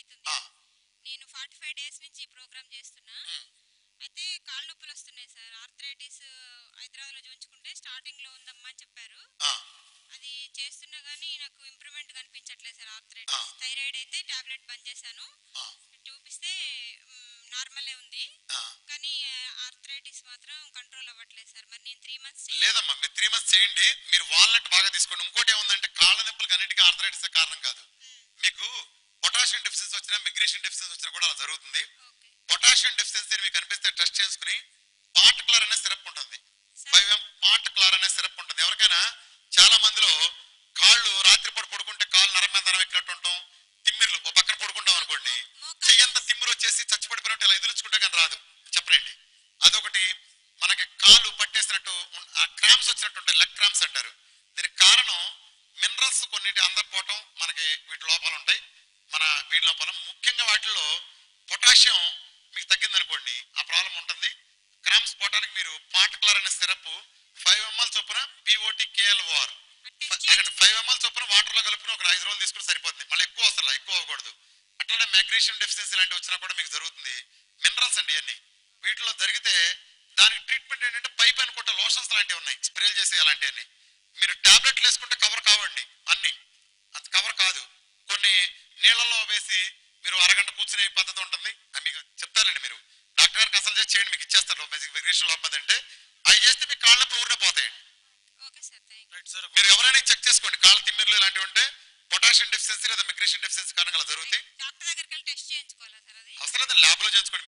అవుతుంది ఆ, నేను ఫార్టీ ఫైవ్ డేస్ నుంచి ఈ ప్రోగ్రామ్ చేస్తున్నా ఉమ్, అయితే కాళ్ళ నొప్పులు వస్తున్నాయి సార్ ఆర్థరైటిస్ హైదరాబాద్లో చూపించుకుంటే స్టార్టింగ్ లో ఉందమ్మా అని చెప్పారు ఆ, అది చేస్తున్నా కానీ నాకు ఇంప్రూవ్మెంట్ కనిపించట్లేదు సార్ ఆర్థరైటిస్ ఆ. థైరాయిడ్ అయితే టాబ్లెట్ బంద్ చేశాను ఆ, చూపిస్తే నార్మలే ఉంది ఆ. కానీ ఆర్థరైటిస్ మాత్రం కంట్రోల్ అవ్వట్లేదు సార్ మరి నేను త్రీ మంత్స్ లేదమ్మా మీరు త్రీ మంత్స్ చేయండి మీరు వాల్నట్ బాగా తీసుకోండి ఇంకోటి ఏముందంటే కాళ్ళ నొప్పులకు అన్నిటికీ ఆర్థరైటిస్ కారణం కాదు మీకు పొటాషియం డెఫిషియన్సీ వచ్చినా మెగ్నీషియం డెఫిషియన్సీ వచ్చినా కూడా అలా జరుగుతుంది ఓకే పొటాషియం డెఫిషియన్సీ మీకు అనిపిస్తే టెస్ట్ చేసుకుని పార్టికులర్ అనే సిరప్ ఉంటుంది ఫైవ్ ఎం పార్టికులర్ అనే సిరప్ ఉంటుంది ఎవరికైనా చాలా మందిలో కాళ్ళు రాత్రిపూట పడుకుంటే కాళ్ళు నరం మీద నరం ఎక్కినట్టు ఉంటాం తిమ్మిర్లు ఒక పక్కన పడుకుంటాం అనుకోండి మోకాలు చెయ్యంత తిమ్మిరి వచ్చేసి చచ్చిపడిపోయినట్టు ఇలా ఎదురుచుకుంటే కానీ రాదు చెప్పనండి అదొకటి మనకి కాలు పట్టేసినట్టు ఉన్- ఆ క్రామ్స్ వచ్చినట్టు ఉంటాయి లెగ్ క్రామ్స్ అంటారు దీనికి కారణం మినరల్స్ కొన్నిటి అందకపోవటం మనకి వీటి లోపాలు ఉంటాయి మన వీటి లోపల ముఖ్యంగా వాటిల్లో పొటాషియం మీకు తగ్గిందనుకోండి ఆ ప్రాబ్లం ఉంటుంది క్రామ్స్ పోవడానికి మీరు పార్టికులర్ అనే సిరప్ ఫైవ్ ఎంఎల్ చొప్పున పిఓటి కేఎల్ఓఆర్ ఫైవ్ ఎంఎల్ చొప్పున వాటర్ లో కలుపుకుని ఒక ఐదు రోజులు తీసుకుని సరిపోతుంది మళ్ళీ ఎక్కువ వస్తుంది ఎక్కువ అవ్వకూడదు అట్లనే మ్యాగ్నీషియం డెఫిషియన్సీ లాంటివి వచ్చినా కూడా మీకు జరుగుతుంది మినరల్స్ అండి ఇవన్నీ వీటిలో జరిగితే దానికి ట్రీట్మెంట్ ఏంటంటే పై పైన కొట్టే లోషన్స్ లాంటివి ఉన్నాయి స్ప్రేలు చేసే అలాంటివన్నీ మీరు టాబ్లెట్లు వేసుకుంటే కవర్ కావండి అన్ని అది కవర్ కాదు కొన్ని నీళ్ళలో వేసి మీరు అరగంట కూర్చునే పద్ధతి ఉంటుంది అది మీకు చెప్తారండి మీరు డాక్టర్ గారికి అసలు చేసి చేయండి మీకు ఇచ్చేస్తారు మెగ్నీషియం లోపల అంటే అవి చేస్తే మీ కాళ్ళ ఊరినే పోతాయండి okay sir thank right sir మీరు ఎవరైనా చెక్ చేసుకోండి కాళ్ళ తిమ్మిర్లు ఇలాంటివి ఉంటే పొటాషియం డెఫిషియన్సీ లేదా మెగ్నీషియం డెఫిషియన్సీ కారణంగా అలా జరుగుతాయి డాక్టర్ దగ్గరికి వెళ్ళి టెస్ట్ చేయించుకోవాలా సార్ అది అవసరం ల్యాబ్ లో చేయించుకోండి